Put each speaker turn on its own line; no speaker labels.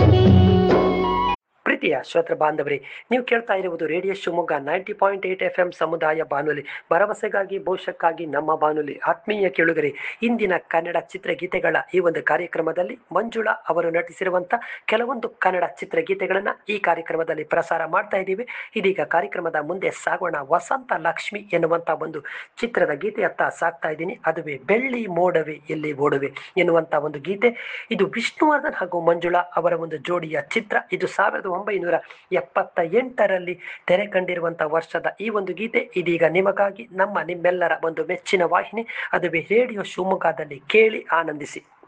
ಪ್ರೀತಿಯ ಶ್ರೋತೃ ಬಾಂಧವರೇ ನೀವು ಕೇಳ್ತಾ ಇರುವುದು radio Shivamogga ninety point eight F M ಸಮುದಾಯ ಬಾನುಲಿ ಭರವಸೆಗಾಗಿ ಭವಿಷ್ಯಕ್ಕಾಗಿ ನಮ್ಮ ಬಾನುಲಿ ಆತ್ಮೀಯ ಕೇಳುಗರೆ ಇಂದಿನ ಕನ್ನಡ ಚಿತ್ರಗೀತೆಗಳ ಈ ಒಂದು ಕಾರ್ಯಕ್ರಮದಲ್ಲಿ ಮಂಜುಳಾ ಅವರು ನಟಿಸಿರುವಂತ ಕೆಲವೊಂದು ಕನ್ನಡ ಚಿತ್ರಗೀತೆಗಳನ್ನ ಈ ಕಾರ್ಯಕ್ರಮದಲ್ಲಿ ಪ್ರಸಾರ ಮಾಡ್ತಾ ಇದ್ದೀವಿ ಇದೀಗ ಕಾರ್ಯಕ್ರಮದ ಮುಂದೆ ಸಾಗೋಣ ವಸಂತ ಲಕ್ಷ್ಮಿ ಎನ್ನುವಂತ ಒಂದು ಚಿತ್ರದ ಗೀತೆಯತ್ತ ಸಾಕ್ತಾ ಇದ್ದೀನಿ ಅದುವೇ ಬೆಳ್ಳಿ ಮೋಡವೆ ಎಲ್ಲಿ ಓಡುವೆ ಎನ್ನುವಂತ ಒಂದು ಗೀತೆ ಇದು ವಿಷ್ಣುವರ್ಧನ್ ಹಾಗೂ ಮಂಜುಳಾ ಅವರ ಒಂದು ಜೋಡಿಯ ಚಿತ್ರ ಇದು ಸಾವಿರದ ಒಂಬೈನೂರ ಎಪ್ಪತ್ತ ಎಂಟರಲ್ಲಿ ತೆರೆ ಕಂಡಿರುವಂತಹ ವರ್ಷದ ಈ ಒಂದು ಗೀತೆ ಇದೀಗ ನಿಮಗಾಗಿ ನಮ್ಮ ನಿಮ್ಮೆಲ್ಲರ ಒಂದು ಮೆಚ್ಚಿನ ವಾಹಿನಿ ಅದುವೇ ರೇಡಿಯೋ ಶಿವಮೊಗ್ಗದಲ್ಲಿ ಕೇಳಿ ಆನಂದಿಸಿ